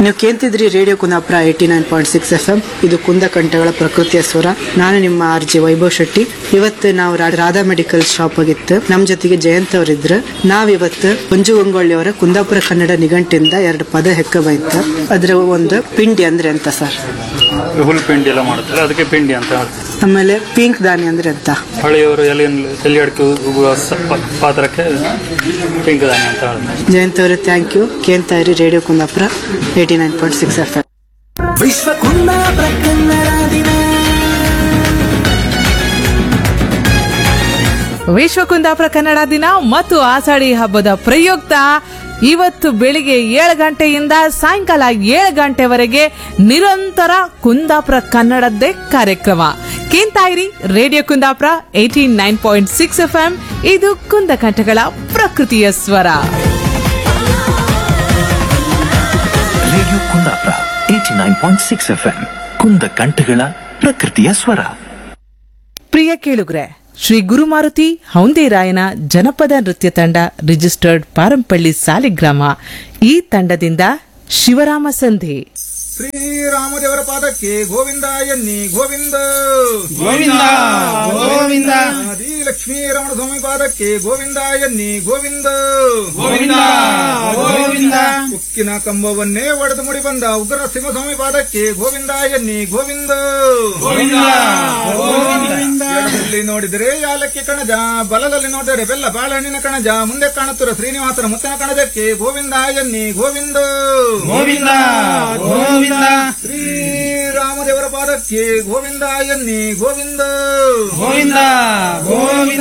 ನೀವು ಕೇಳ್ತಿದ್ರಿ radio Kundapura eighty nine point six F M ಇದು ಕುಂದ ಕಂಠಗಳ ಪ್ರಕೃತಿಯ ಸ್ವರ ನಾನು ನಿಮ್ಮ ಆರ್ ಜೆ ವೈಭವ್ ಶೆಟ್ಟಿ ಇವತ್ತು ನಾವು ರಾ- ರಾಧಾ ಮೆಡಿಕಲ್ ಶಾಪ್ ಆಗಿತ್ತು ನಮ್ಮ ಜೊತೆಗೆ ಜಯಂತ್ ಅವರಿದ್ರು ನಾವಿವತ್ತು ಮಂಜು ಗಂಗೊಳ್ಳಿ ಅವರ ಕುಂದಾಪುರ ಕನ್ನಡ ನಿಘಂಟಿಂದ ಎರಡು ಪದ ಹೆಕ್ಕ ಬೈತ ಅದ್ರ ಒಂದು ಪಿಂಡಿ ಅಂದ್ರೆ ಎಂತ ಸರ್ ಹುಲ್ ಪಿಂಡಿ ಎಲ್ಲ ಮಾಡುತ್ತಾರೆ ಅದಕ್ಕೆ ಪಿಂಡಿ ಅಂತ ಹೇಳ್ತಾರೆ ಆಮೇಲೆ ಪಿಂಕ್ ದಾನಿ ಅಂದ್ರೆ ಎಂತ ಹಳೆಯವರು ಎಲೆಯನ್ನು ಎಲೆ ಅಡಿಕೆ ಉಗುವ ಸ- ಪ- ಪಾತ್ರಕ್ಕೆ ಪಿಂಕ್ ದಾನಿ ಅಂತ ಹೇಳ್ತಾರೆ ಜಯಂತ್ ಅವರೇ ಥ್ಯಾಂಕ್ ಯು ಕೇಳ್ತಾ ಇರಿ radio Kundapura eighty nine point six F M ವಿಶ್ವ ಕುಂದಾಪುರ ಕನ್ನಡ ದಿನ ವಿಶ್ವ ಕುಂದಾಪುರ ಕನ್ನಡ ದಿನ ಮತ್ತು ಆಷಾಢಿ ಹಬ್ಬದ ಪ್ರಯುಕ್ತ ಇವತ್ತು ಬೆಳಿಗ್ಗೆ ಏಳು ಗಂಟೆಯಿಂದ ಸಾಯಂಕಾಲ ಏಳು ಗಂಟೆವರೆಗೆ ನಿರಂತರ ಕುಂದಾಪುರ ಕನ್ನಡದ್ದೇ ಕಾರ್ಯಕ್ರಮ ಕೇಂತಾಯಿರಿ radio Kundapura eighty nine point six F M ಇದು ಕುಂದಕಂಠಗಳ ಪ್ರಕೃತಿಯ ಸ್ವರ radio Kundapura eighty nine point six F M ಕುಂದ ಕಂಠಗಳ ಪ್ರಕೃತಿಯ ಸ್ವರ ಪ್ರಿಯ ಕೇಳುಗ್ರೆ ಶ್ರೀ ಗುರುಮಾರುತಿ ಹೌಂದೇರಾಯನ ಜನಪದ ನೃತ್ಯ ತಂಡ ರಿಜಿಸ್ಟರ್ಡ್ ಪಾರಂಪಳ್ಳಿ ಸಾಲಿಗ್ರಾಮ ಈ ತಂಡದಿಂದ ಶಿವರಾಮ ಸಂಧಿ ಶ್ರೀರಾಮದೇವರ ಪಾದಕ್ಕೆ ಗೋವಿಂದ ಎನ್ನಿ ಗೋವಿಂದ ಗೋವಿಂದ ಗೋವಿಂದ ಆದಿ ಲಕ್ಷ್ಮೀ ರಮಣ ಸ್ವಾಮಿ ಪಾದಕ್ಕೆ ಗೋವಿಂದ ಎನ್ನಿ ಗೋವಿಂದ ಗೋವಿಂದ ಗೋವಿಂದ ಉಕ್ಕಿನ ಕಂಬವನ್ನೇ ಒಡೆದು ಮುಡಿ ಬಂದ ಉಗ್ರ ಸಿಂಹಸ್ವಾಮಿ ಪಾದಕ್ಕೆ ಗೋವಿಂದ ಎನ್ನಿ ಗೋವಿಂದ ಗೋವಿಂದ ಗೋವಿಂದ ಎಡದಲ್ಲಿ ನೋಡಿದರೆ ಯಾಲಕ್ಕಿ ಕಣಜ ಬಲದಲ್ಲಿ ನೋಡಿದರೆ ಬೆಲ್ಲ ಬಾಳೆಹಣ್ಣಿನ ಕಣಜ ಮುಂದೆ ಕಾಣುತ್ತಿರುವ ಶ್ರೀನಿವಾಸನ ಮುತ್ತಿನ ಕಣಜಕ್ಕೆ ಗೋವಿಂದ ಎನ್ನಿ ಗೋವಿಂದ ಗೋವಿಂದ ಗೋವಿಂದ ಶ್ರೀರಾಮದೇವರ ಪಾದಕ್ಕೆ ಗೋವಿಂದ ಎನ್ನಿ ಗೋವಿಂದ ಗೋವಿಂದ ಗೋವಿಂದ